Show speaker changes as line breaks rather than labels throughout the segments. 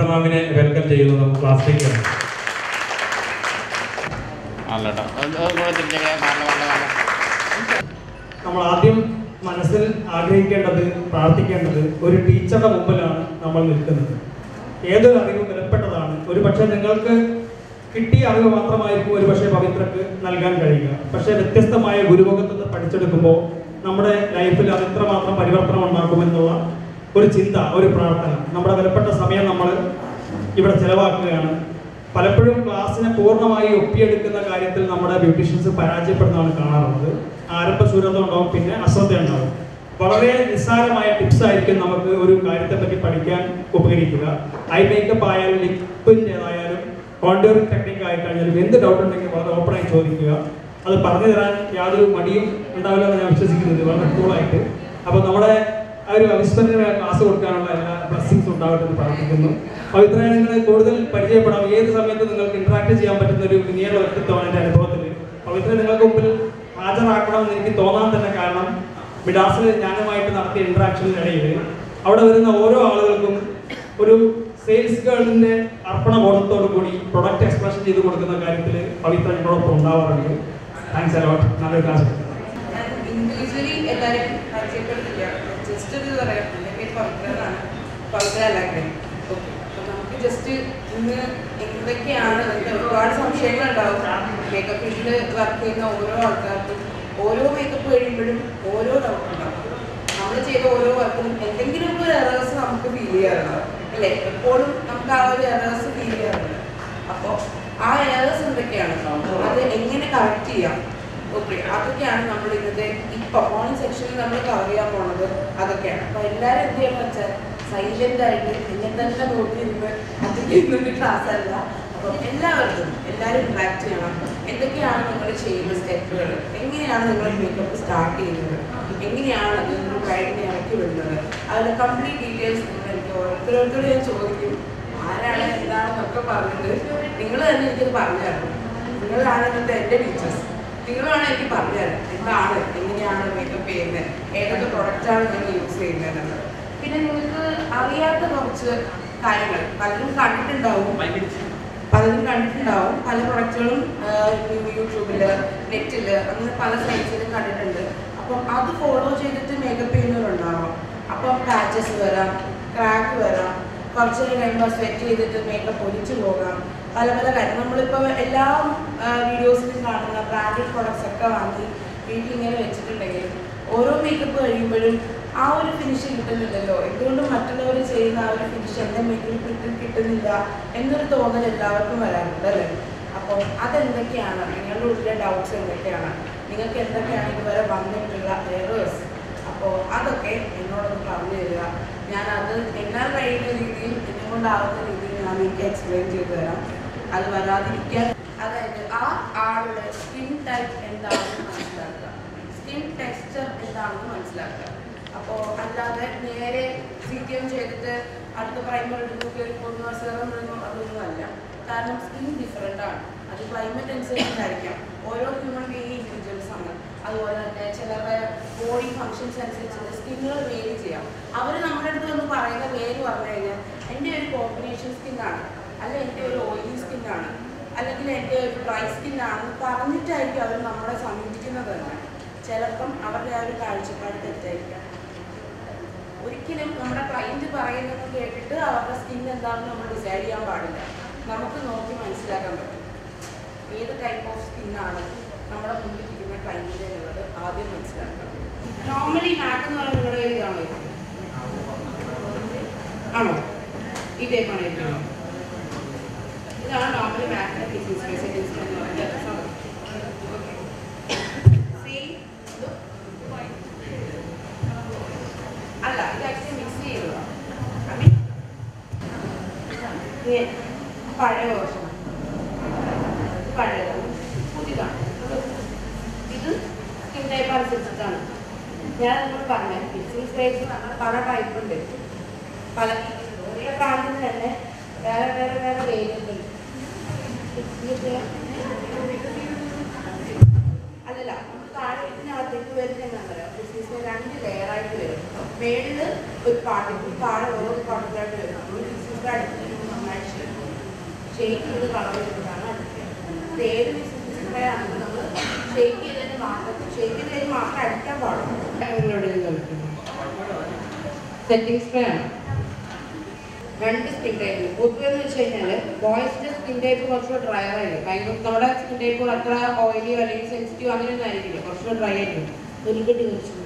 മാമിനെ welcome ചെയ്യുന്നു ക്ലാസ്സിലേക്ക്
അല്ലട്ടോ കൂടെ തിരിച്ചൊക്കെ പറഞ്ഞ പറഞ്ഞ പറഞ്ഞ
നമ്മൾ ആദ്യം മനസ്സിൽ ആഗ്രഹിക്കേണ്ടത് പ്രാർത്ഥിക്കേണ്ടത് ഒരു ടീച്ചറുടെ മുമ്പിലാണ് നമ്മൾ നിൽക്കുന്നത് ഏതൊരു അറിവും വിലപ്പെട്ടതാണ് ഒരു പക്ഷേ നിങ്ങൾക്ക് കിട്ടിയ അറിവ് മാത്രമായിരിക്കും ഒരു പക്ഷേ പവിത്രക്ക് നൽകാൻ കഴിയുക പക്ഷേ വ്യത്യസ്തമായ ഗുരുമുഖത്ത് നിന്ന് പഠിച്ചെടുക്കുമ്പോൾ നമ്മുടെ ലൈഫിൽ അത് എത്രമാത്രം പരിവർത്തനം ഉണ്ടാക്കുമെന്നുള്ള ഒരു ചിന്ത ഒരു പ്രാർത്ഥന നമ്മുടെ വിലപ്പെട്ട സമയം നമ്മൾ ഇവിടെ ചെലവാക്കുകയാണ് പലപ്പോഴും ക്ലാസ്സിനെ പൂർണ്ണമായി ഒപ്പിയെടുക്കുന്ന കാര്യത്തിൽ നമ്മുടെ ബ്യൂട്ടീഷ്യൻസ് പരാജയപ്പെടുന്നതാണ് കാണാറുള്ളത് ആരംഭശൂരത ഉണ്ടാവും പിന്നെ അശ്രദ്ധ ഉണ്ടാവും വളരെ നിസ്സാരമായ ടിപ്സ് ആയിരിക്കും നമുക്ക് ഒരു കാര്യത്തെ പറ്റി പഠിക്കാൻ ഉപകരിക്കുക ഐ മേക്കപ്പ് ആയാലും ലിപ്പിൻ്റെതായാലും കോണ്ടൂറിംഗ് ടെക്നിക്ക് ആയി കഴിഞ്ഞാലും എന്ത് ഡൗട്ട് ഉണ്ടെങ്കിൽ വളരെ ഓപ്പണായി ചോദിക്കുക അത് പറഞ്ഞു തരാൻ യാതൊരു മടിയും ഉണ്ടാവില്ല എന്ന് ഞാൻ വിശ്വസിക്കുന്നത് വളരെ കൂളായിട്ട് അപ്പോൾ നമ്മുടെ ആ ഒരു അവിസ്മരണീയമായ ക്ലാസ് കൊടുക്കാനുള്ള എല്ലാ ബ്ലസ്സിങ്സ് ഉണ്ടാവട്ടെ എന്ന് പ്രാർത്ഥിക്കുന്നു പവിത്രയെ നിങ്ങൾ കൂടുതൽ പരിചയപ്പെടാം ഏത് സമയത്ത് നിങ്ങൾക്ക് ഇന്ററാക്ട് ചെയ്യാൻ പറ്റുന്ന ഒരു വിനീയുള്ള വ്യക്തിത്വമാണ് എൻ്റെ അനുഭവത്തിൽ പവിത്ര നിങ്ങൾക്ക് മുമ്പിൽ ഹാജരാക്കണമെന്ന് എനിക്ക് തോന്നാൻ തന്നെ കാരണം മിഡാസിൽ ഞാനുമായിട്ട് നടത്തിയ ഇന്ററാക്ഷനിനിടയിൽ അവിടെ വരുന്ന ഓരോ ആളുകൾക്കും ഒരു സെയിൽസ് ഗേളിന്റെ അർപ്പണ ബോധത്തോടു കൂടി പ്രൊഡക്റ്റ് എക്സ്പ്രഷൻ ചെയ്ത് കൊടുക്കുന്ന കാര്യത്തിൽ പവിത്ര ഞങ്ങളോടൊപ്പം ഉണ്ടാവാറുണ്ട് താങ്ക്സ് അലോട്ട് നല്ലൊരു ക്ലാസ്
ഇൻഡിവിജ്വലി എല്ലാവരെയും പരിചയപ്പെടുത്തില്ല ജസ്റ്റ് ഒരു പറയാം എൻ്റെ പേര് പവിത്രനാണ് പവിത്ര അല്ലാക്കൻ ഓക്കെ അപ്പോൾ നമുക്ക് ജസ്റ്റ് ഇന്ന് എന്തൊക്കെയാണ് നമുക്ക് ഒരുപാട് സംശയങ്ങളുണ്ടാവും മേക്കപ്പ് ഫീൽഡിൽ വർക്ക് ചെയ്യുന്ന ഓരോ ആൾക്കാർക്കും ഓരോ മേക്കപ്പ് കഴിയുമ്പോഴും ഓരോ ഡൗട്ട് ഉണ്ടാവും നമ്മൾ ചെയ്ത ഓരോ വർക്കിനും എന്തെങ്കിലും ഒരു എറേഴ്സ് നമുക്ക് ഫീൽ ചെയ്യാറുണ്ട് അല്ലേ എപ്പോഴും നമുക്ക് ആ ഒരു എറേഴ്സ് ഫീൽ ചെയ്യാറുണ്ട് അപ്പോൾ ആ എറേഴ്സ് എന്തൊക്കെയാണ് അത് എങ്ങനെ കറക്റ്റ് ചെയ്യാം ഓക്കെ അതൊക്കെയാണ് നമ്മൾ ഇന്നത്തെ ഇപ്പൊ മോർണിംഗ് സെക്ഷനിൽ നമ്മൾ കവർ ചെയ്യാൻ പോണത് അതൊക്കെയാണ് അപ്പൊ എല്ലാവരും എന്ത് ചെയ്യാന്ന് വെച്ചാൽ സൈലന്റ് ആയിട്ട് എന്നെ തന്നെ നോക്കിയിരുന്ന് അധികം ക്ലാസ് അല്ല അപ്പം എല്ലാവർക്കും എല്ലാവരും ഇന്ററാക്ട് ചെയ്യണം എന്തൊക്കെയാണ് നിങ്ങൾ ചെയ്യുന്ന സ്റ്റെപ്പുകൾ എങ്ങനെയാണ് നിങ്ങൾ മേക്കപ്പ് സ്റ്റാർട്ട് ചെയ്യുന്നത് എങ്ങനെയാണ് നിങ്ങൾ ബ്രൈഡിനെ ഇറക്കി വിടുന്നത് അതിന്റെ കംപ്ലീറ്റ് ഡീറ്റെയിൽസ് നിങ്ങൾ എനിക്ക് ഓരോരുത്തരോരുത്തരോട് ഞാൻ ചോദിക്കും ആരാണ് എന്താണെന്നൊക്കെ പറഞ്ഞിട്ട് നിങ്ങൾ തന്നെ എനിക്കത് പറഞ്ഞു തരണം നിങ്ങളാണ് ഇന്നത്തെ എൻ്റെ ടീച്ചേഴ്സ് നിങ്ങളാണ് എനിക്ക് പറഞ്ഞു തരാം എന്താണ് എങ്ങനെയാണ് മേക്കപ്പ് ചെയ്യുന്നത് ഏതൊക്കെ പ്രൊഡക്റ്റാണ് നിങ്ങൾ യൂസ് ചെയ്യുന്നത് എന്നുള്ളത് പിന്നെ നിങ്ങൾക്ക് അറിയാത്ത കുറച്ച് കാര്യങ്ങൾ പലരും കണ്ടിട്ടുണ്ടാവും പലരും കണ്ടിട്ടുണ്ടാവും പല പ്രൊഡക്റ്റുകളും യൂട്യൂബിൽ നെറ്റിൽ അങ്ങനെ പല സൈറ്റ്സിലും കണ്ടിട്ടുണ്ട് അപ്പം അത് ഫോളോ ചെയ്തിട്ട് മേക്കപ്പ് ചെയ്യുന്നവരുണ്ടാവാം അപ്പം പാച്ചസ് വരാം ക്രാക്ക് വരാം കുറച്ച് നേരം കഴിയുമ്പോൾ സ്വെറ്റ് ചെയ്തിട്ട് മേക്കപ്പ് ഒലിച്ചു പോകാം പല പല കാര്യം നമ്മളിപ്പോൾ എല്ലാ വീഡിയോസിലും കാണുന്ന ബ്രാൻഡഡ് പ്രൊഡക്ട്സ് ഒക്കെ വാങ്ങി വീട്ടിൽ ഇങ്ങനെ വെച്ചിട്ടുണ്ടെങ്കിൽ ഓരോ മേക്കപ്പ് കഴിയുമ്പോഴും ആ ഒരു ഫിനിഷ് കിട്ടുന്നില്ലല്ലോ എന്തുകൊണ്ട് മറ്റുള്ളവർ ചെയ്യുന്ന ആ ഒരു ഫിനിഷ് എൻ്റെ മേക്കപ്പ് കിട്ടും കിട്ടുന്നില്ല എന്നൊരു തോന്നൽ എല്ലാവർക്കും വരാറുണ്ട് അല്ലേ അപ്പം അതെന്തൊക്കെയാണ് നിങ്ങളുടെ ഉള്ളിലെ ഡൗട്ട്സ് എന്തൊക്കെയാണ് നിങ്ങൾക്ക് എന്തൊക്കെയാണ് ഇതുവരെ വന്നിട്ടുള്ള എറേഴ്സ് അപ്പോൾ അതൊക്കെ എന്നോടൊന്ന് പറഞ്ഞു തരിക ഞാനത് എന്നാൽ കഴിയുന്ന രീതിയിൽ എന്നെ കൊണ്ടാവുന്ന രീതിയിൽ ഞാൻ നിങ്ങൾക്ക് എക്സ്പ്ലെയിൻ ചെയ്തു തരാം അത് വരാതിരിക്കാൻ അതായത് ആ ആളുടെ സ്കിൻ ടൈപ്പ് എന്താണെന്ന് മനസ്സിലാക്കുക സ്കിൻ ടെക്സ്ചർ എന്താണെന്ന് മനസ്സിലാക്കുക അപ്പോൾ അല്ലാതെ നേരെ സി ടി എം ചെയ്തിട്ട് അടുത്ത പ്രൈമർ ഇടുന്നു കയറി പോകുന്നു സെറം ഇടുന്നു അതൊന്നും അല്ല കാരണം സ്കിൻ ഡിഫറെൻ്റ് ആണ് അത് ക്ലൈമറ്റ് അനുസരിച്ചിട്ടായിരിക്കാം ഓരോ ഹ്യൂമൻ ബീങ് ഇൻഡിവിജ്വൽസ് ആണ് അതുപോലെ തന്നെ ചിലരുടെ ബോഡി ഫങ്ഷൻസ് അനുസരിച്ച് സ്കിന്നുകൾ വേരി ചെയ്യാം അവർ നമ്മുടെ അടുത്ത് വന്ന് പറയുന്ന പേര് പറഞ്ഞു കഴിഞ്ഞാൽ എൻ്റെ ഒരു കോമ്പിനേഷൻ സ്കിന്നാണ് അല്ല എൻ്റെ ഒരു ഓയിലി സ്കിന്നാണ് അല്ലെങ്കിൽ എൻ്റെ ഒരു ഡ്രൈ സ്കിന്നാണെന്ന് പറഞ്ഞിട്ടായിരിക്കും അവർ നമ്മളെ സമീപിക്കുന്നത് തന്നെ ചിലപ്പം അവരുടെ ആ ഒരു കാഴ്ചപ്പാട് തെറ്റായിരിക്കാം ഒരിക്കലും നമ്മുടെ ക്ലയൻറ്റ് പറയുന്നത് കേട്ടിട്ട് അവരുടെ സ്കിൻ എന്താണെന്ന് നമ്മൾ ഡിസൈഡ് ചെയ്യാൻ പാടില്ല നമുക്ക് നോക്കി മനസ്സിലാക്കാൻ പറ്റും ഏത് ടൈപ്പ് ഓഫ് സ്കിന്നാണ് നമ്മുടെ മുന്നിൽ ഇരിക്കുന്ന ക്ലയൻറ്റിൻ്റെ എന്നുള്ളത് ആദ്യം മനസ്സിലാക്കണം നോർമലി മാറ്റ് എന്ന് പറയുന്നത് നിങ്ങളുടെ ഇതാണോ ഇത്? ആണോ ഈ ടൈപ്പാണ് ഏറ്റവും ഇതാണ് നോർമലി മാറ്റിന്റെ ഫിസിക്സ് ഫെസിലിറ്റീസ് എന്ന് പറയുന്നത് ഓക്കെ സെയിം അല്ല ഇത് ആക്ച്വലി മിക്സ് ചെയ്തതാണ് ഐ മീൻ പഴയ വേർഷൻ പഴയതാണ് പുതിയതാണ് ഇത് സ്കിൻ ടൈപ്പ് അനുസരിച്ചിട്ടാണ് ഞാൻ നിങ്ങൾ പറഞ്ഞ ഫിസിക്സ് ടൈപ്പ് പല ടൈപ്പ് ഉണ്ട് പല ഒരേ ബ്രാൻഡിന് തന്നെ വേറെ വേറെ വേറെ വേരിയന്റ് ഉണ്ട് അല്ലല്ല നമുക്ക് താഴെ ഇതിനകത്തേക്ക് വരുന്ന എന്താ പറയുക ബിസിനസ്സിന് രണ്ട് ലെയർ ആയിട്ട് വരും മേളില് ഒരു പാർട്ടിക്കും താഴെ ഓരോ പാർട്ടിക്കായിട്ട് വരും നമ്മൾ ബിസിനസ് അടുത്ത് നമ്മൾ ഷെയ്ക്ക് ചെയ്ത് കളർ ചെയ്തിട്ടാണ് അടിക്കുക ഇത് ഏത് ബിസിനസ് സ്പ്രേ ആണെങ്കിലും നമ്മൾ ഷെയ്ക്ക് ചെയ്തതിന് മാത്രം ഷെയ്ക്ക് ചെയ്തതിന് മാത്രം അടിക്കാൻ പാടുള്ളൂ സെറ്റിംഗ് സ്പ്രേ ആണ് രണ്ട് സ്കിൻ ടൈപ്പ് പൊതുവെ എന്ന് വെച്ച് കഴിഞ്ഞാൽ ബോയ്സിന്റെ സ്കിൻ ടൈപ്പ് കുറച്ചുകൂടെ ഡ്രൈ ആയിരിക്കും ഭയങ്കര നമ്മുടെ സ്കിൻ ടൈപ്പ് അത്ര ഓയിലിയോ അല്ലെങ്കിൽ സെൻസിറ്റീവ് അങ്ങനെയൊന്നും ആയിരിക്കില്ല കുറച്ചുകൂടെ ഡ്രൈ ആയിരിക്കും തൊലിക്കെട്ടി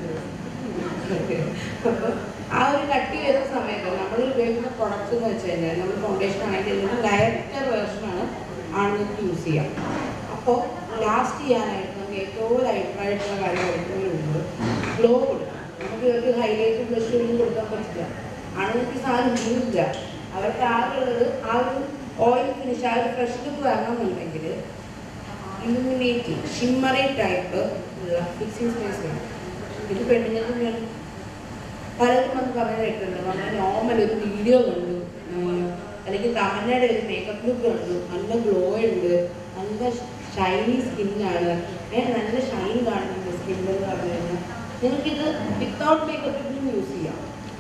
അപ്പോൾ ആ ഒരു കട്ടി വരുന്ന സമയത്ത് നമ്മൾ ഉപയോഗിക്കുന്ന പ്രൊഡക്ട്സ് എന്ന് വെച്ച് കഴിഞ്ഞാൽ നമ്മൾ ഫൗണ്ടേഷൻ ആണെങ്കിൽ ഇതിന് ലൈറ്റർ വേർഷനാണ് ആണുങ്ങൾക്ക് യൂസ് ചെയ്യാം അപ്പോൾ ലാസ്റ്റ് ചെയ്യാനായിട്ട് നമുക്ക് ഏറ്റവും ലൈറ്റായിട്ടുള്ള കാര്യം കഴിക്കുന്നതിന് മുമ്പ് ഗ്ലോ കൊടുക്കണം നമുക്ക് ഇവർക്ക് ഹൈലൈറ്റ് ബ്ലഷ് ഒന്നും കൊടുക്കാൻ പറ്റില്ല ആണുങ്ങൾക്ക് ഈ സാധനം ഇല്ല അവർക്ക് ആകെയുള്ളത് ആ ഒരു ഓയിൽ ഫിനിഷ് ആ ഒരു ഫ്രഷ് ലുക്ക് വരണമെന്നുണ്ടെങ്കിൽ ഇലുമിനേറ്റി ഷിമ്മറി ടൈപ്പ് ഉള്ള ഫിക്സിംഗ് സ്പേസ് വേണം ഇത് പെണ്ണുങ്ങൾക്ക് വേണം പലരും വന്ന് പറഞ്ഞു കേട്ടിട്ടുണ്ട് നമ്മൾ നോർമൽ ഒരു വീഡിയോ കണ്ടു ഉം, അല്ലെങ്കിൽ തമന്നയുടെ ഒരു മേക്കപ്പ് ലുക്ക് കണ്ടു നല്ല ഗ്ലോ ഉണ്ട് നല്ല ഷൈനി സ്കിന്നാണ് നല്ല ഷൈൻ കാണുന്നുണ്ട് സ്കിൻ എന്ന് പറഞ്ഞു കഴിഞ്ഞാൽ നിങ്ങൾക്കിത് വിത്തൗട്ട് മേക്കപ്പ് ലുക്കിലും യൂസ് ചെയ്യാം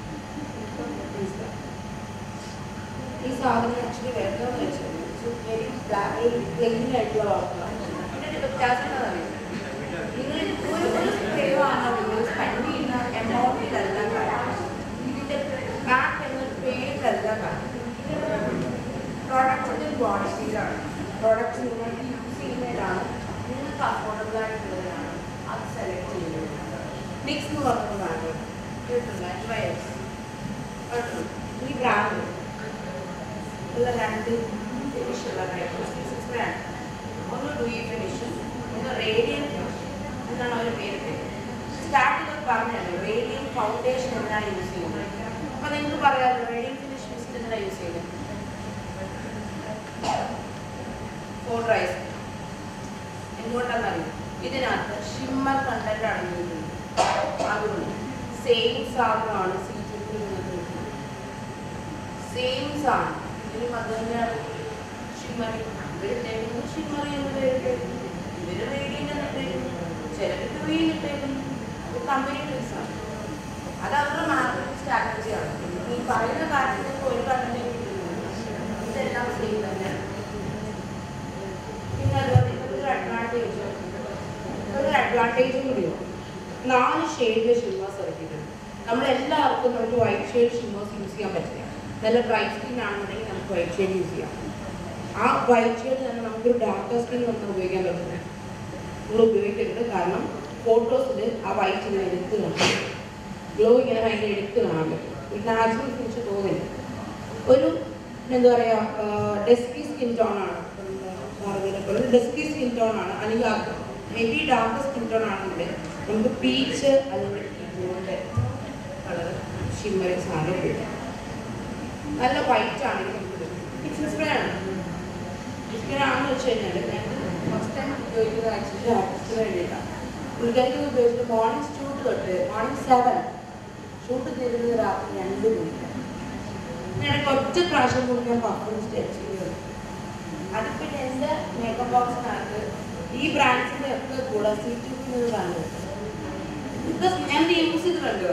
ഈ സാധനം ആക്ച്വലി വരുന്നതെന്ന് വെച്ചാൽ വെരി പ്ലെയിൻ ആയിട്ടുള്ള വാർത്തയാണ് ഇതിന്റെ വ്യത്യാസം എന്താ നിങ്ങൾ ഒരു ഒരു സ്പ്രേ വാങ്ങാൻ നിങ്ങൾ സ്പെൻഡ് ചെയ്യുന്ന എമൗണ്ടിലല്ല കാര്യം ഇതിന്റെ ബാക്ക് എന്ന പേരിലല്ല കാര്യം പ്രോഡക്റ്റിന്റെ ക്വാളിറ്റിയിലാണ് പ്രോഡക്റ്റ് നിങ്ങൾക്ക് യൂസ് ചെയ്യുന്നതിലാണ് നിങ്ങൾക്ക് അഫോർഡബിൾ ആയിട്ടുള്ളതാണ് അത് സെലക്ട് ചെയ്യുന്നത് മിക്സ് എന്ന് പറഞ്ഞതാണ് കേട്ടില്ല ട്രയൽസ് ഈ ബ്രാൻഡ് ഉള്ള രണ്ട് ഫിനിഷുള്ള ബ്രാൻഡ് ഒന്ന് ഡുയി ഫിനിഷും ഒന്ന് റേഡിയൻ ഫിനിഷ് എന്നാണ് അവർ പേര് സ്റ്റാർട്ടിംഗ് പറഞ്ഞല്ലോ റേഡിയൻ ഫൗണ്ടേഷൻ എന്നാണ് യൂസ് ചെയ്യുന്നത് അപ്പൊ നിങ്ങൾക്ക് പറയാമല്ലോ റേഡിയൻ ഫിനിഷ് മിസ്റ്റ് എന്തിനാണ് യൂസ് ചെയ്യുന്നത് ഫോർ റൈസ് എന്തുകൊണ്ടാണെന്നറിയാം ഇതിനകത്ത് ഷിമ്മർ കണ്ടന്റ് അടങ്ങിയിട്ടുണ്ട് അതുകൊണ്ട് സെയിം സാധനമാണ് സീറ്റിൽ നിന്നത് സെയിം സാധനം ഇതിന് മധുരമാണ് ഷിമ്മറി ഇവർ ഇട്ടേക്കുന്നത് ഷിമ്മറി എന്ന് പേരിട്ടേക്കുന്നു ഇവര് റേഡിയൻ എന്ന് ഇട്ടേക്കുന്നു ചിലർ ഡുയിൽ ഇട്ടേക്കുന്നു കമ്പനി ആണ് അത് അവരുടെ മാർക്കറ്റിംഗ് സ്ട്രാറ്റജിയാണ് ഈ പറയുന്ന കാര്യങ്ങൾക്ക് ഒരു കണ്ടന്റ് ഇതെല്ലാം സെയിം തന്നെയാണ് പിന്നെ അതുപോലെ ഇതൊരു അഡ്വാൻറ്റേജ് ഒരു അഡ്വാൻറ്റേജും കൂടിയാണ് നാല് ഷെയ്ഡിലെ ഷിമ്മേഴ്സ് ഇറക്കിയിട്ടുണ്ട് നമ്മളെല്ലാവർക്കും നമുക്ക് വൈറ്റ് ഷെയ്ഡ് ഷിമ്മേഴ്സ് യൂസ് ചെയ്യാൻ പറ്റില്ല നല്ല ബ്രൈറ്റ് സ്കിൻ ആണെന്നുണ്ടെങ്കിൽ നമുക്ക് വൈറ്റ് ഷെയ്ഡ് യൂസ് ചെയ്യാം ആ വൈറ്റ് ഷെയ്ഡ് തന്നെ നമുക്കൊരു ഡാർക്ക് സ്കിൻ നമുക്ക് ഉപയോഗിക്കാൻ പറ്റില്ല നമ്മൾ ഉപയോഗിക്കരുത് കാരണം ഫോട്ടോസിൽ ആ വൈറ്റ് ഇങ്ങനെ എടുത്ത് കാണാം ഗ്ലോ ഇങ്ങനെ ഭയങ്കര എടുത്ത് കാണാൻ പറ്റും ഒരു നാച്ചുറൽ ഫിനിഷ് തോന്നില്ല ഒരു എന്താ പറയുക ഡെസ്കി സ്കിൻ ടോൺ ആണ് ഒരു ഡെസ്കി സ്കിൻ ടോൺ ആണ് അല്ലെങ്കിൽ ഹെവി ഡാർക്ക് സ്കിൻ ടോൺ ആണെങ്കിൽ നമുക്ക് പീച്ച് അല്ലെങ്കിൽ ഗോൾഡ് കളർ ഷിമ്മറി സാധനം ഉപയോഗിക്കാം നല്ല വൈറ്റ് ആണെങ്കിൽ നമുക്ക് ഫിക്സിംഗ് സ്പ്രേ ആണ് സ്പ്രേ ആണെന്ന് വെച്ച് കഴിഞ്ഞാൽ ഞാൻ ഫസ്റ്റ് ടൈം ഉപയോഗിക്കുന്നത് ആക്ച്വലി ആർട്ടിസ്റ്റിന് വേണ്ടിയിട്ടാണ് പുള്ളിക്കാരിക്ക് ഉപയോഗിച്ചിട്ട് മോർണിംഗ് ഷൂട്ട് തൊട്ട് മോർണിംഗ് സെവൻ ഷൂട്ട് തീരുന്നത് രാത്രി രണ്ട് മണിക്ക് ഞാൻ ഒറ്റ പ്രാവശ്യം കൂടി ഞാൻ പെർഫോമൻസ് അച്ചീവ് ചെയ്തു അത് പിന്നെ എൻ്റെ മേക്കപ്പ് ബോക്സിനകത്ത് ഈ ബ്രാൻഡ്സിൻ്റെ ഒക്കെ കൂടെ സീറ്റ് എന്നൊരു ബ്രാൻഡ് ബിക്കോസ് ഞാൻ യൂസ് ചെയ്തിട്ടുണ്ട്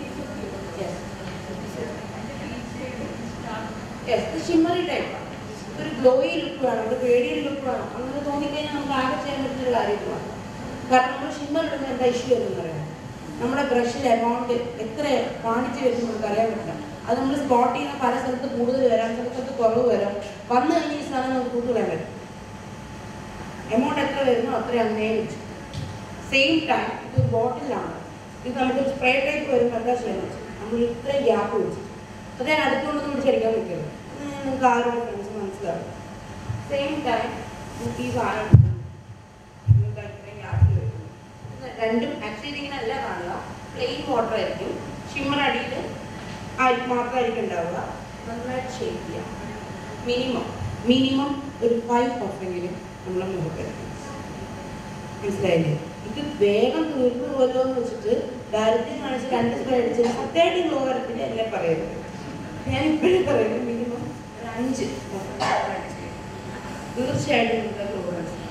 യെസ് ഇത് ഷിമ്മറി ടൈപ്പ് ഒരു ഗ്ലോയി ലുക്ക് വേണം ഒരു പേടിയ ലുക്ക് വേണം അങ്ങനെ തോന്നിക്കഴിഞ്ഞാൽ നമുക്ക് ആകെ ചെയ്യാൻ പറ്റുന്ന കാര്യമില്ല കാരണം നമ്മൾ ഷിമ്മർ ഇടുന്ന എന്താ ഇഷ്യൂ എന്ന് പറയാം നമ്മുടെ ബ്രഷിൽ എമൗണ്ട് എത്ര കാണിച്ച് വരുന്നു നമുക്ക് അറിയാൻ പറ്റില്ല അത് നമ്മൾ സ്പോട്ട് ചെയ്യുന്ന പല സ്ഥലത്ത് കൂടുതൽ വരാം ചില സ്ഥലത്ത് കുറവ് വരാം വന്നു കഴിഞ്ഞ ഈ സാധനം നമുക്ക് കൂട്ടുകളയാൻ പറ്റും എമൗണ്ട് എത്ര വരുന്നോ അത്ര അങ്ങനെ വെച്ചു സെയിം ടൈം ഇത് ബോട്ടിലാണ് ഇത് നമുക്ക് സ്പ്രേ ടൈപ്പ് വരുമ്പോൾ എന്താ ചെയ്യാൻ വെച്ചു നമ്മൾ ഇത്രയും ഗ്യാപ്പ് വെച്ചു അത് ഞാൻ അടുത്തുകൊണ്ടൊന്നും പിടിച്ചടിക്കാൻ പറ്റുമല്ലോ നിങ്ങൾക്ക് ആരുടെ ഫ്രണ്ട്സ് മനസ്സിലാവും സെയിം ടൈം നമുക്ക് ഈ സാധനം എടുക്കണം. നിങ്ങൾക്ക് ഇത്രയും ഗ്യാപ്പ് വരുന്നു ഇത് രണ്ടും ആക്ച്വലി ഇതിങ്ങനെ അല്ല കാണുക പ്ലെയിൻ വാട്ടർ ആയിരിക്കും ഷിമ്മർ അടിയിൽ ആയിരിക്കും മാത്രമായിരിക്കും ഉണ്ടാവുക നന്നായിട്ട് ഷേപ്പ് ചെയ്യാം മിനിമം മിനിമം ഒരു ഫൈവ് പെർസെൻറ്റെങ്കിലും നമ്മളെ മുഖത്തെടുക്കും മനസ്സിലായില്ലേ ഇത് വേഗം തീർന്നു പോലോ എന്ന് വെച്ചിട്ട് ദാരിദ്ര്യം കാണിച്ച് രണ്ട് സ്പ്രേ അടിച്ച് സത്യമായിട്ട് ഗ്ലോ വരത്തില്ല എന്നെ പറയരുത് ഞാൻ ഇപ്പോഴും പറയുന്നത് മിനിമം ഒരു അഞ്ച് തീർച്ചയായിട്ടും നിങ്ങൾക്ക് ഗ്ലോ മനസ്സിലാവും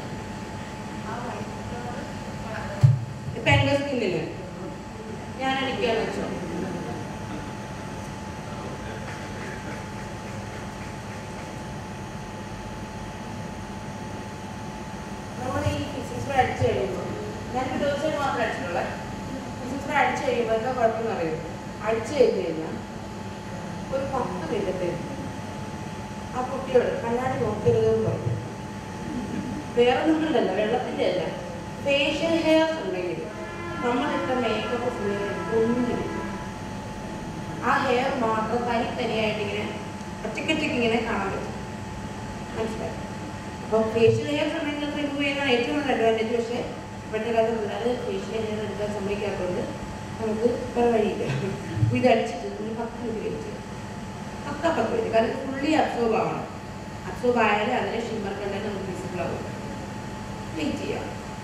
ഇപ്പൊ എൻ്റെ സ്കിന്നിന് ഞാൻ അടിക്കാന്ന് വെച്ചോ കഴിയുമ്പോൾ എന്താ കുഴപ്പമെന്ന് അറിയോ അടിച്ചു കഴിഞ്ഞ് കഴിഞ്ഞാൽ ഒരു പത്ത് മിനിറ്റ് ആ കുട്ടിയോട് കണ്ണാടി നോക്കരുത് എന്ന് പറഞ്ഞു വേറെ ഒന്നുമില്ലല്ല വെള്ളത്തിൻ്റെ അല്ല ഫേഷ്യൽ ഹെയർസ് ഉണ്ടെങ്കിൽ നമ്മളിട്ട മേക്കപ്പ് ഫുള്ള് ഒന്നും ആ ഹെയർ മാത്രം തനി തനിയായിട്ട് ഇങ്ങനെ ഒറ്റക്കൊറ്റയ്ക്ക് ഇങ്ങനെ കാണാൻ പറ്റും മനസ്സിലായി അപ്പോൾ ഫേഷ്യൽ ഹെയർസ് ഉണ്ടെങ്കിൽ അത് റിമൂവ് ചെയ്യുന്നതാണ് ഏറ്റവും നല്ല അഡ്വാൻറ്റേജ് പക്ഷേ ഇപ്പോഴത്തെ കാലത്ത് പിള്ളേർ ഫേഷ്യൽ ഹെയർ എടുക്കാൻ സമ്മതിക്കാത്തതുകൊണ്ട് നമുക്ക് വേറെ വഴിയില്ല അപ്പോൾ ഇത് അടിച്ചിട്ട് ഒരു പത്ത് മിനിറ്റ് വെയിറ്റ് ചെയ്യും പക്ക പത്ത് മിനിറ്റ് കാരണം ഇത് ഫുള്ളി അബ്സോർബ് ആവണം അബ്സോർബ് ആയാലേ അതിലെ ഷിമ്മർ കണ്ടന്റ് നമുക്ക് വിസിബിൾ ആവും വെയിറ്റ് ചെയ്യാം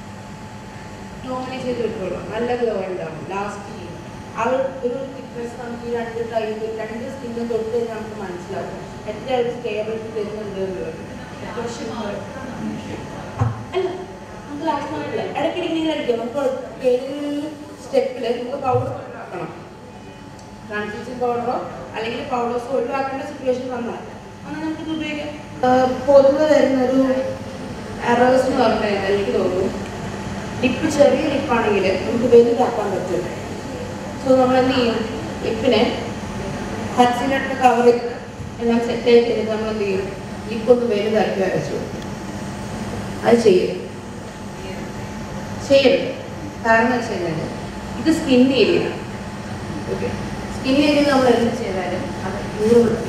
നോർമലി ചെയ്ത് വിട്ടോളൂ നല്ല ഗ്ലോ ഉണ്ടാവും ലാസ്റ്റ് ചെയ്യും ആ ഒരു ഒരു തിക്നെസ് നമുക്ക് ഈ രണ്ട് ടൈം രണ്ട് സ്കിന്നും തൊട്ട് കഴിഞ്ഞാൽ നമുക്ക് മനസ്സിലാവും എത്ര ഒരു സ്റ്റേബിലിറ്റി തരുന്നുണ്ട് എന്നുള്ളത് ഒരു shimmer. ആ, അല്ല നമുക്ക് ലാസ്റ്റ് ആയിട്ടില്ല ഇടയ്ക്കിടയ്ക്ക് ഇങ്ങനെ അടിക്കാം നമുക്ക് ഏതെങ്കിലും സ്റ്റെപ്പിൽ നമുക്ക് പൗഡർ ആക്കണം ട്രാൻസിഷൻ പൗഡറോ അല്ലെങ്കിൽ പൗഡേഴ്സോ ഒഴിവാക്കേണ്ട സിറ്റുവേഷൻ വന്നാൽ എന്നാൽ നമുക്കിത് ഉപയോഗിക്കാം ആഹ് പൊതുവെ വരുന്നൊരു എറേഴ്സ് എന്ന് പറഞ്ഞു കഴിഞ്ഞാൽ എനിക്ക് തോന്നുന്നു ലിപ്പ് ചെറിയ ലിപ്പാണെങ്കിൽ നമുക്ക് വലുതാക്കാൻ പറ്റും സോ നമ്മൾ എന്ത് ചെയ്യും ലിപ്പിനെ ഹച്ചിലിട്ട് കവർ എല്ലാം സെറ്റ് ആയിട്ട് ചെയ്തിട്ട് നമ്മൾ എന്ത് ചെയ്യും ലിപ്പ് ഒന്ന് വലുതാക്കി വരച്ചു കൊടുക്കും. അത് ചെയ്യും ചെയ്യരുത് കാരണം എന്ന് വെച്ച് കഴിഞ്ഞാൽ ഇത് skin area okay skin area നമ്മൾ എന്ത് ചെയ്താലും അത് ഊറും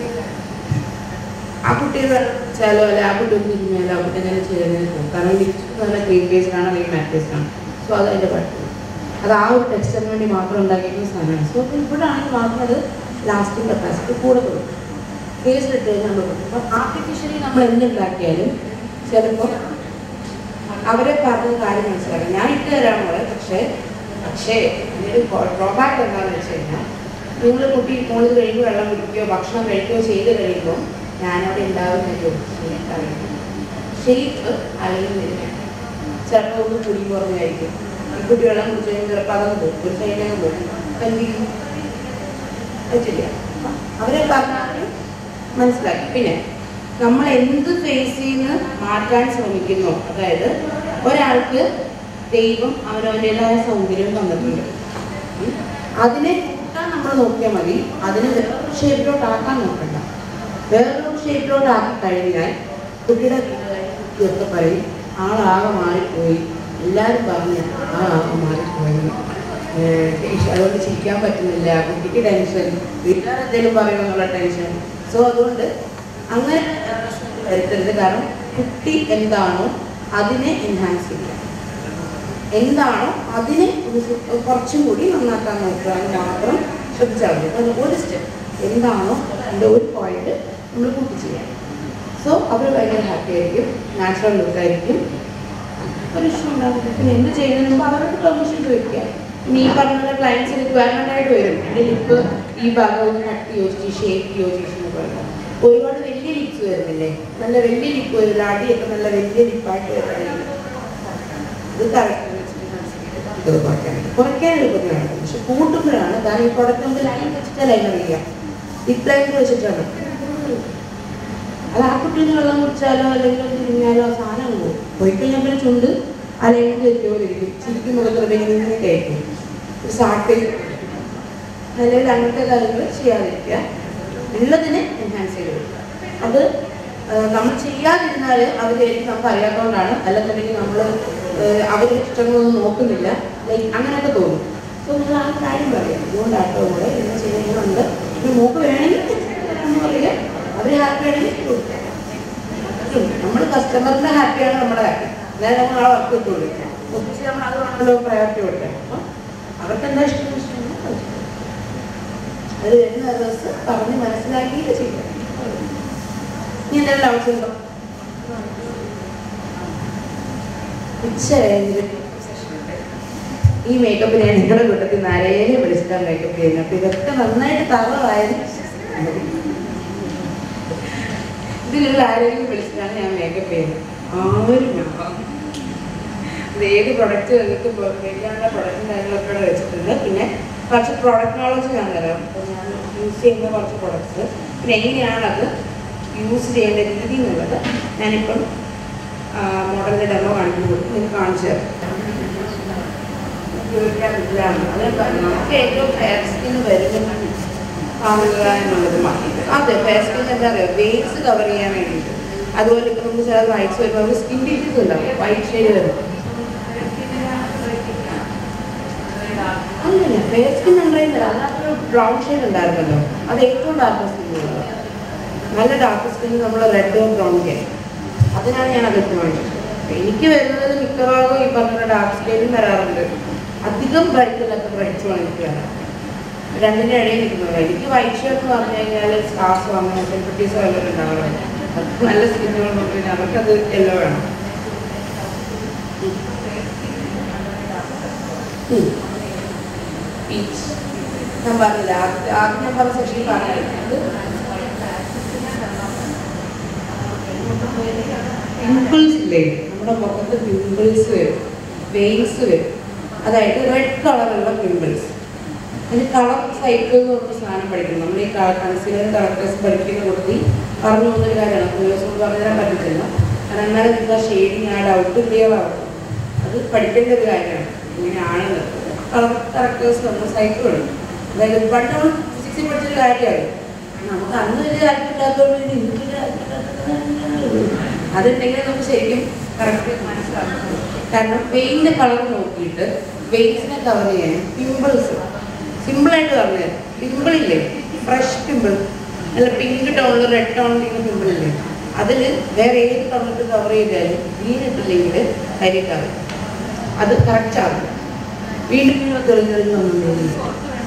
ആ കുട്ടിയെ വെച്ചാലോ അല്ലെ ആ കുട്ടി ഒന്ന് തിരിഞ്ഞാലോ ആ കുട്ടി അങ്ങനെ ചെയ്തതിന് പോകും കാരണം ലിപ്സ്റ്റിക് നല്ല ക്രീം ബേസ്ഡ് ആണ് അല്ലെങ്കിൽ മാറ്റ് ബേസ്ഡ് ആണ് സോ അത് അതിൻ്റെ കുഴപ്പമില്ല അത് ആ ഒരു ടെക്സ്ചറിന് വേണ്ടി മാത്രം ഉണ്ടാക്കിയിരിക്കുന്ന സാധനമാണ് സോ ഇവിടാണെങ്കിൽ മാത്രം അത് ലാസ്റ്റിംഗ് കപ്പാസിറ്റി കൂടെ കൊടുക്കും ഫേസിൽ ഇട്ട് കഴിഞ്ഞാൽ നമ്മൾ കൊടുക്കും അപ്പം ആർട്ടിഫിഷ്യലി നമ്മൾ എന്തുണ്ടാക്കിയാലും ചിലപ്പോൾ അവരെ പറഞ്ഞ കാര്യം മനസ്സിലാക്കാം ഞാൻ ഇട്ട് തരാൻ പോലെ പക്ഷേ പക്ഷേ ഇതിൻ്റെ ഡ്രോബാക്ക് എന്താണെന്ന് വെച്ച് കഴിഞ്ഞാൽ നിങ്ങൾ കുട്ടി മോളിൽ കഴിയുമ്പോൾ വെള്ളം കുടിക്കുകയോ ഭക്ഷണം കഴിക്കുകയോ ചെയ്ത് കഴിയുമ്പോൾ ഞാനവിടെ ഉണ്ടാവുന്നല്ലോ ഷേപ്പ് അറിയുന്നില്ല ചിലപ്പോൾ ഒന്ന് കുടി കുറഞ്ഞായിരിക്കും ഈ കുട്ടി വെള്ളം കുടിച്ചു കഴിഞ്ഞാൽ ചിലപ്പോൾ അതങ്ങ് പോകും ഒരു സൈഡിലങ്ങ് പോകും അപ്പം എന്ത് ചെയ്യും പറ്റില്ല അപ്പം അവരെ പറഞ്ഞാൽ മനസ്സിലാക്കി പിന്നെ നമ്മൾ എന്ത് ഫേസിൽ നിന്ന് മാറ്റാൻ ശ്രമിക്കുന്നു അതായത് ഒരാൾക്ക് ദൈവം അവനവൻ്റെതായ സൗന്ദര്യം തന്നിട്ടുണ്ട് ഉം. അതിനെ കൂട്ടാൻ നമ്മൾ നോക്കിയാൽ മതി അതിന് വേറൊരു ഷേപ്പിലോട്ട് ആക്കാൻ നോക്കണ്ട വേറൊരു ഷേപ്പിലോട്ട് ആക്കി കഴിഞ്ഞാൽ കുട്ടിയുടെ വീട്ടുകാരും കുട്ടിയൊക്കെ പറയും ആളാകെ മാറിപ്പോയി എല്ലാവരും പറഞ്ഞു ആളാകെ മാറിപ്പോയി ഏഹ് ടെൻഷൻ അതുകൊണ്ട് ചിരിക്കാൻ പറ്റുന്നില്ല കുട്ടിക്ക് ടെൻഷൻ വീട്ടുകാർ എന്തെങ്കിലും പറയുമെന്നുള്ള ടെൻഷൻ സോ അതുകൊണ്ട് അങ്ങനെ വരുത്തരുത് കാരണം കുട്ടി എന്താണോ അതിനെ എൻഹാൻസ് ചെയ്യുക എന്താണോ അതിനെ ഒരു സു- കുറച്ചും കൂടി നന്നാക്കാൻ നോക്കുക എന്ന് മാത്രം ശ്രദ്ധിച്ചാൽ മതി അത് ഒരു സ്റ്റെപ്പ് എന്താണോ അതിൻ്റെ ഒരു പോയിന്റ് നമ്മൾ കൂട്ടി ചെയ്യാം സോ അവർ ഭയങ്കര ഹാപ്പി ആയിരിക്കും നാച്ചുറൽ ലുക്ക് ആയിരിക്കും ഒരു ഇഷ്യൂ ഉണ്ടാവില്ല പിന്നെ എന്ത് ചെയ്യുന്നതിന് മുമ്പ് അവർക്ക് പെർമിഷൻ ചോദിക്കുക ഇനി ഈ പറഞ്ഞ ക്ലയൻസ് റിക്വയർമെൻ്റ് ആയിട്ട് വരും എൻ്റെ ലിപ്പ് ഈ ഭാഗം ഒന്ന് കട്ട് യോജിച്ച് ഷേപ്പ് യോജിച്ച് എന്ന് പറയുന്നത് ഒരുപാട് വലിയ ലിപ്സ് വരുന്നില്ലേ നല്ല വലിയ ലിപ്പ് വരില്ല അടിയൊക്കെ നല്ല വലിയ ലിപ്പായിട്ട് വരുന്നില്ല ഇത് കറക്റ്റ് ഇത് കുറയ്ക്കാൻ കുറയ്ക്കാൻ എളുപ്പത്തിലാണ് പക്ഷെ കൂട്ടുമ്പോഴാണ് കാരണം ഈ പ്രൊഡക്റ്റ് നമുക്ക് ലൈൻ വെച്ചിട്ട് ലൈൻ അറിയാം ലിപ് ലൈൻ വെച്ചിട്ടാണ് അത് ആ കുട്ടീനെ വെള്ളം കുടിച്ചാലോ അല്ലെങ്കിൽ ഒന്ന് തിരിഞ്ഞാലോ ആ സാധനം പോകും പോയി കഴിഞ്ഞാൽ പിന്നെ ചുണ്ട് അല്ലെങ്കിൽ തെറ്റോ ഇരിക്കും ചിരിക്കും മുഖത്തുള്ള ഇങ്ങനെയൊക്കെ ആയിരിക്കും ഒരു സാട്ടിൽ നിലവിൽ അങ്ങനത്തെ കാര്യങ്ങൾ ചെയ്യാതിരിക്കുക ഉള്ളതിനെ എൻഹാൻസ് ചെയ്ത് കൊടുക്കുക അത് ആ, നമ്മൾ ചെയ്യാതിരുന്നാൽ അവരായിരിക്കും നമുക്ക് അറിയാത്തതുകൊണ്ടാണ് അല്ലെന്നുണ്ടെങ്കിൽ നമ്മൾ അവരുടെ ഇഷ്ടങ്ങളൊന്നും നോക്കുന്നില്ല ലൈക്ക് അങ്ങനെയൊക്കെ തോന്നും സോ നിങ്ങൾ ആ കാര്യം പറയാം ഇതുകൊണ്ടാട്ടോ കൂടെ ഇങ്ങനെ ചെയ്യുന്നുണ്ട് ഇനി മൂക്ക് വേണമെങ്കിൽ എന്ന് പറയുക അവർ ഹാപ്പി ആണെങ്കിൽ കൊടുക്കാം നമ്മൾ കസ്റ്റമറിന്റെ ഹാപ്പിയാണ് നമ്മുടെ ഹാപ്പി അതായത് നമ്മൾ ആ വർക്ക് ഇട്ടുള്ളൂ ഒത്തിരി നമ്മൾ അത് വേണമല്ലോ പ്രയോറിറ്റി കൊടുക്കാം അപ്പം അവർക്ക് എന്താ ഇഷ്ടം ഇഷ്ടം അത് വരുന്ന ഡ്രസ്സ് പറഞ്ഞ് മനസ്സിലാക്കിയിട്ട് ചെയ്യാം ഇനി എന്തെങ്കിലും ഡൗട്ട്സ് ഉണ്ടോ ഉച്ച കഴിഞ്ഞിട്ട് ഈ മേക്കപ്പ് ഞാൻ നിങ്ങളുടെ കൂട്ടത്തിൽ നിന്ന് ആരെയും വിളിച്ചിട്ടാണ് മേക്കപ്പ് ചെയ്യുന്നത് അപ്പൊ ഇതൊക്കെ നന്നായിട്ട് തറവായത് ഇതിലുള്ള ആരെങ്കിലും വിളിച്ചിട്ടാണ് ഞാൻ മേക്കപ്പ് ചെയ്യുന്നത് ആരും വേണ്ട. ഇത് ഏത് പ്രൊഡക്റ്റ് നിങ്ങൾക്ക് ഉപയോഗിക്കാനുള്ള പ്രൊഡക്റ്റും കാര്യങ്ങളൊക്കെ ഇവിടെ വെച്ചിട്ടുണ്ട് പിന്നെ കുറച്ച് പ്രോഡക്റ്റ് നോളജ് ഞാൻ തരാം അപ്പോൾ ഞാൻ യൂസ് ചെയ്യുന്ന കുറച്ച് പ്രൊഡക്ട്സ് പിന്നെ എങ്ങനെയാണത് യൂസ് ചെയ്യേണ്ട രീതി എന്നുള്ളത് ഞാനിപ്പം മോഡലിൻ്റെ ഡെമോ കാണിക്കുന്നു നിങ്ങൾക്ക് കാണിച്ചു തരാം തീർക്കാൻ പറ്റില്ലാണ് അത് നമുക്ക് ഏറ്റവും ഫെയർ സ്കിൻ വരുന്നത് കാണുക എന്നുള്ളത് മതി അതെ ഫെയർ സ്കിൻ എന്താ പറയുക വെയിറ്റ്സ് കവർ ചെയ്യാൻ വേണ്ടിയിട്ട് അതുപോലെ ഇപ്പം നമുക്ക് ചില വൈറ്റ്സ് വരുമ്പോൾ നമുക്ക് സ്കിൻ ഡിസീസ് ഉണ്ടാവും വൈറ്റ് ഷെയ്ഡ് വരും അല്ലല്ല ഫെയർ സ്കിൻ ഉണ്ടായിരുന്നില്ല അതിനകത്തൊരു ബ്രൗൺ ഷെയ്ഡ് ഉണ്ടായിരുന്നല്ലോ അത് ഏറ്റവും ഡാർക്ക് സ്കിൻ നല്ല ഡാർക്ക് സ്കിൻ നമ്മൾ റെഡ് ബ്രൗൺ ഒക്കെ അതിനാണ് ഞാൻ അതൊക്കെ വാങ്ങിച്ചത് എനിക്ക് വരുന്നത് മിക്കവാറും ഈ പറഞ്ഞ ഡാർക്ക് സ്റ്റേജും വരാറുണ്ട് അധികം ബ്രൈറ്റിലൊക്കെ ബ്രൈറ്റ്സ് എനിക്ക് വരാം രണ്ടിൻ്റെ ഇടയിൽ നിൽക്കുന്നത് എനിക്ക് വൈറ്റ് ഷർട്ട് എന്ന് പറഞ്ഞു കഴിഞ്ഞാൽ സ്കാർസോ അങ്ങനെ സെലിബ്രിറ്റീസോ എല്ലാം ഉണ്ടാവുന്നത് അവർക്ക് നല്ല സ്കിന്നുകൾ നോക്കി അവർക്കത് യെല്ലോ വേണം പീച്ച് ഞാൻ പറഞ്ഞില്ല ആദ്യ- ആദ്യം ഞാൻ പറഞ്ഞ സെക്ഷനിൽ പറഞ്ഞത് പിമ്പിൾസ് ഇല്ലേ നമ്മുടെ മുഖത്ത് പിമ്പിൾസ് വരും വെയിൻസ് വരും അതായത് റെഡ് കളറുള്ള പിമ്പിൾസ് അതിന് കളർ സൈക്കിൾ എന്ന് പറഞ്ഞ സാധനം പഠിക്കണം നമ്മൾ ഈ കൺസീലർ കളക്ടേഴ്സ് പഠിക്കുന്ന കൂട്ടത്തിൽ പറഞ്ഞു പോകുന്നൊരു കാര്യമാണ് ഒരു ദിവസം കൊണ്ട് പറഞ്ഞു തരാൻ പറ്റത്തില്ല കാരണം എന്നാലും നിങ്ങൾക്ക് ആ ഷെയ്ഡിങ് ആ ഡൗട്ട് ക്ലിയർ ആവും അത് പഠിക്കേണ്ട ഒരു കാര്യമാണ് ഇങ്ങനെയാണെന്ന് കളർ കറക്റ്റേഴ്സ് നമ്മൾ സൈക്കിൾ പഠിക്കും അതായത് പണ്ട് നമ്മൾ ഫിസിക്സിൽ പഠിച്ചൊരു കാര്യമാണ് നമുക്ക് അന്ന് വലിയ താല്പര്യമില്ലാത്തതുകൊണ്ട് ഇനി ഇന്ന് വലിയ താല്പര്യമില്ലാത്തത് അതുണ്ടെങ്കിൽ നമുക്ക് ശരിക്കും കറക്റ്റ് മനസ്സിലാക്കാം കാരണം വെയിലിന്റെ കളർ നോക്കിയിട്ട് വെയിൽസിനെ കവർ ചെയ്യാൻ പിമ്പിൾസ് സിമ്പിളായിട്ട് പറഞ്ഞത് പിമ്പിൾ ഇല്ലേ ഫ്രഷ് പിമ്പിൾ അല്ല പിങ്ക് ടോണിൽ റെഡ് ടോണിൽ പിമ്പിൾ ഇല്ലേ അതിൽ വേറെ ഏത് കളറിട്ട് കവർ ചെയ്താലും ഗ്രീൻ ഇട്ടില്ലെങ്കിൽ കരിക്കാവും അത് കറക്റ്റ് ആവും വീണ്ടും വീണ്ടും തെളിഞ്ഞെറിഞ്ഞ് വന്നുകൊണ്ടിരിക്കും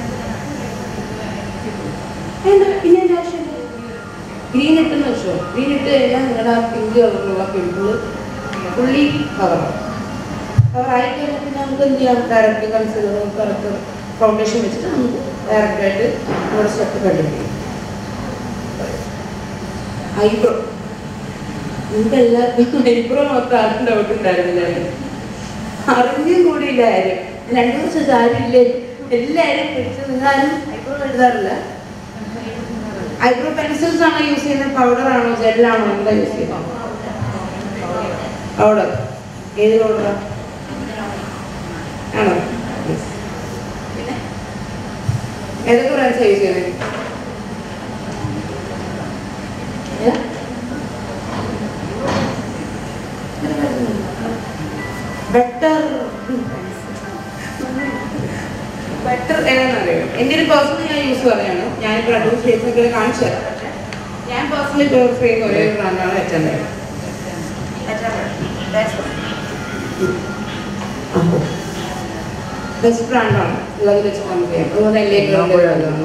വേണ്ട പിന്നെ എന്താ ആവശ്യം ഗ്രീൻ ഇട്ടെന്ന് വെച്ചോ ഗ്രീൻ ഇട്ട് കഴിഞ്ഞാൽ നിങ്ങളുടെ ആ പിങ്ക് കളറിലുള്ള പിമ്പിൾ ഫുള്ളി കവർ കവർ ആയി കഴിഞ്ഞാൽ പിന്നെ നമുക്ക് എന്ത് ചെയ്യാം ഡയറക്റ്റ് കൺസിലർ കറക്റ്റ് ഫൗണ്ടേഷൻ വെച്ചിട്ട് നമുക്ക് ഡയറക്റ്റ് ആയിട്ട് നമ്മുടെ സ്റ്റെപ്പ് കണ്ടിരിക്കും ഐബ്രോ നിങ്ങൾക്ക് എല്ലാവർക്കും ഐബ്രോ മൊത്തം ആർക്കും ഡൗട്ട് ഉണ്ടായിരുന്നില്ലായിരുന്നു അറിഞ്ഞും കൂടിയില്ല ആരും രണ്ടു ദിവസം ആരുമില്ലേ എല്ലാവരും പിടിച്ച് നിന്നാലും ഐബ്രോ എഴുതാറില്ല ഐബ്രോ പെൻസിൽസ് ആണോ യൂസ് ചെയ്യുന്നത് പൗഡർ ആണോ ജെല്ലാണോ എന്താ യൂസ് ചെയ്യുന്നത് പൗഡർ ഏത് പൗഡറാ ആണോ Yes. പിന്നെ ഏതൊക്കെ ബ്രാൻഡ്സാ യൂസ് ചെയ്യുന്നത് ബെറ്റർ ബെറ്റർ ഏതാണെന്നറിയോ എൻ്റെ ഒരു പേഴ്സണൽ ഞാൻ യൂസ് പറയാണ് ഞാനിപ്പോൾ രണ്ട് മൂന്ന് ഷേപ്സ് ഒക്കെ കാണിച്ചു തരാം പക്ഷേ ഞാൻ പേഴ്സണലി പ്രിഫർ ചെയ്യുന്ന ഒരേ ഒരു ബ്രാൻഡാണ് എച്ച് എൻ്റെ ബെസ്റ്റ് ബ്രാൻഡാണ് ഉള്ളത് വെച്ച് കമ്പയർ ചെയ്യാം അതുപോലെ എല്ലേക്കുള്ള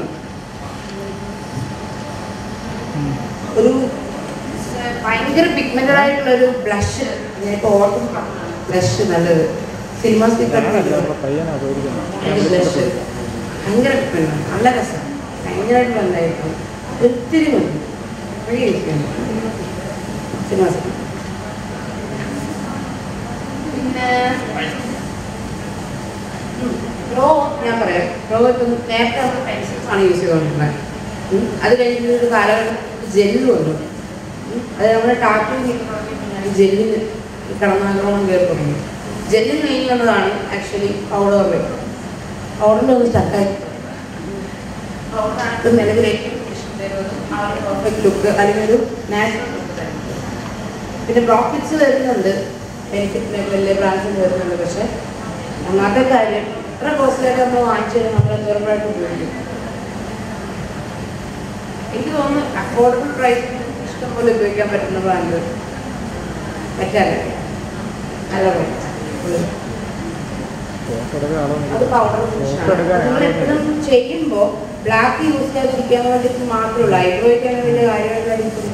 ഒരു ഭയങ്കര പിഗ്മെന്റഡ് ആയിട്ടുള്ള ഒരു ബ്ലഷ് ഞാനിപ്പോൾ ഓർഡർ ബ്ലഷ് നല്ലത് സിനിമ ബ്ലഷ് ഭയങ്കര പിഗ്മെന്റ് നല്ല രസം ഭയങ്കരമായിട്ട് നല്ലതായിരുന്നു ഒത്തിരി മതി വഴി ഇരിക്കുന്നു സിനിമ പിന്നെ റോ ഞാൻ പറയാം റോ ഇപ്പം നേരത്തെ നമ്മൾ പെൻസിൽസ് ആണ് യൂസ് ചെയ്തുകൊണ്ടിരുന്നത് ഉം. അത് കഴിഞ്ഞിട്ട് ഒരു കാലഘട്ടം ജെല്ല് വന്നു ഉം. അത് നമ്മുടെ ടാറ്റു ജെല്ലിന് കടന്നാക്രമണം കയറി തുടങ്ങി ജെല്ലിൽ മെയിൻ വന്നതാണ് ആക്ച്വലി പൗഡർ പൗഡറിൽ ഒന്ന് സ്റ്റക്കായി പൗഡറാണ് ഇപ്പം നിലവിൽ ഏറ്റവും ഇഷ്ടം തരുന്നത് ആ ഒരു പെർഫെക്റ്റ് ലുക്ക് അല്ലെങ്കിൽ ഒരു നാച്ചുറൽ ലുക്ക് തരുന്നത് പിന്നെ പ്രോഫിറ്റ്സ് വരുന്നുണ്ട് ബെനിഫിറ്റ് വലിയ ബ്രാൻഡ്സിന് വരുന്നുണ്ട് പക്ഷേ ഒന്നാമത്തെ കാര്യം എത്ര കോസ്റ്റ്ലി ആയിട്ട് നമ്മൾ വാങ്ങിച്ചു കഴിഞ്ഞാൽ നമ്മൾ എന്തോരമായിട്ട് ഉപയോഗിക്കും എനിക്ക് തോന്നുന്നു അഫോർഡബിൾ പ്രൈസിൽ ഇഷ്ടംപോലെ ഉപയോഗിക്കാൻ പറ്റുന്ന ബ്രാൻഡ് പറ്റാതെ നല്ല റേറ്റ് അത് പൗഡർ നിങ്ങൾ എപ്പോഴും ചെയ്യുമ്പോൾ ബ്ലാക്ക് യൂസ് ചെയ്യാതിരിക്കാൻ വേണ്ടിയിട്ട് മാത്രമേ ഉള്ളൂ ഐബ്രോയ്ക്ക് അങ്ങനെ വലിയ കാര്യമായിട്ടായിരിക്കും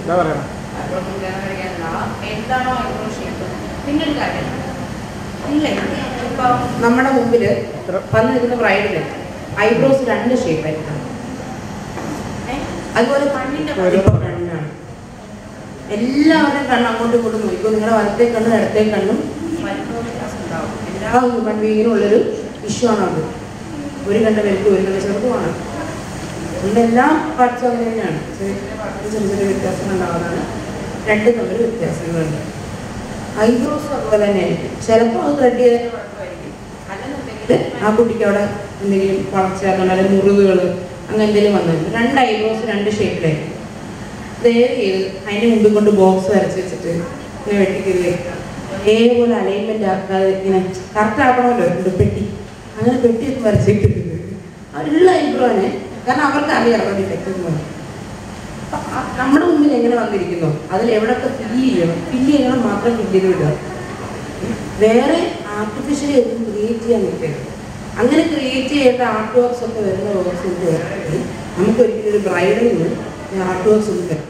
എന്താണോ ഐബ്രോ ഷേപ്പ് പിന്നെ ഒരു കാര്യം ഇല്ല ഇപ്പൊ നമ്മുടെ മുമ്പിൽ വന്ന് നിൽക്കുന്ന ബ്രൈഡില് ഐബ്രോസ് രണ്ട് ഷേപ്പ് ആയിരിക്കണം ഏ? അതുപോലെ കണ്ണിന്റെ വലിപ്പം രണ്ടാണ് എല്ലാവരുടെയും കണ്ണ് അങ്ങോട്ടും ഇങ്ങോട്ടും നോക്കിക്കോ നിങ്ങളുടെ വലത്തെ കണ്ണും ഇടത്തെ കണ്ണും വലിപ്പ വ്യത്യാസം ഉണ്ടാവും എല്ലാ ഹ്യൂമൻ ബീങ്ങിനും ഉള്ളൊരു ഇഷ്യൂ ആണ് അത് ഒരു കണ്ട വലുത് ഒരു കണ്ട ചെറുതുമാണ് നമ്മുടെ എല്ലാ പാർട്സും അങ്ങനെ തന്നെയാണ് ചെറിയ ചെറിയ പാർട്ടിൽ ചെറിയ ചെറിയ വ്യത്യാസങ്ങൾ ഉണ്ടാവുന്നതാണ് രണ്ടും തമ്മിൽ വ്യത്യാസങ്ങളുണ്ട് ഐബ്രോസും അതുപോലെ തന്നെ ആയിരിക്കും ചിലപ്പോൾ അത് ത്രെഡ് ചെയ്തതിന് കുഴപ്പമായിരിക്കും അല്ലെന്നുണ്ടെങ്കിൽ സമയത്ത് ആ കുട്ടിക്ക് അവിടെ എന്തെങ്കിലും വളർച്ച അല്ലെങ്കിൽ മുറിവുകൾ അങ്ങനെ എന്തെങ്കിലും വന്നിട്ടുണ്ട് രണ്ട് ഐബ്രോസ് രണ്ട് ഷേപ്പിലായിരിക്കും ദയവ് ചെയ്ത് അതിന് മുമ്പിൽ കൊണ്ട് ബോക്സ് വരച്ച് വെച്ചിട്ട് ഇങ്ങനെ വെട്ടിക്കരുത് അതേപോലെ അലൈൻമെന്റ് ആക്കാതെ ഇങ്ങനെ കറക്റ്റ് ആക്കണമല്ലോ രണ്ട് പെട്ടി അങ്ങനെ പെട്ടിയൊക്കെ വരച്ചിട്ടിരുന്നത് ഉള്ള ഐബ്രോനെ കാരണം അവർക്ക് അറിയാം അവരുടെ ഡിഫക്റ്റ് എന്ന് പറയും അപ്പൊ ആ നമ്മുടെ മുമ്പിൽ എങ്ങനെ വന്നിരിക്കുന്നു അതിൽ എവിടെയൊക്കെ ഫില്ല് ചെയ്യണം ഫില്ല് ചെയ്യണം മാത്രം ഫില്ല് ചെയ്ത് വിടുക വേറെ ആർട്ടിഫിഷ്യലി ഒന്നും ക്രിയേറ്റ് ചെയ്യാൻ നിൽക്കരുത് അങ്ങനെ ക്രിയേറ്റ് ചെയ്യേണ്ട ആർട്ട് വർക്ക്സ് ഒക്കെ വരുന്ന വർക്ക്സ് നമുക്ക് ഒരിക്കലും ഒരു ബ്രൈഡിൽ നിന്ന് ആർട്ട് വർക്ക്സ് ഒന്നും വരും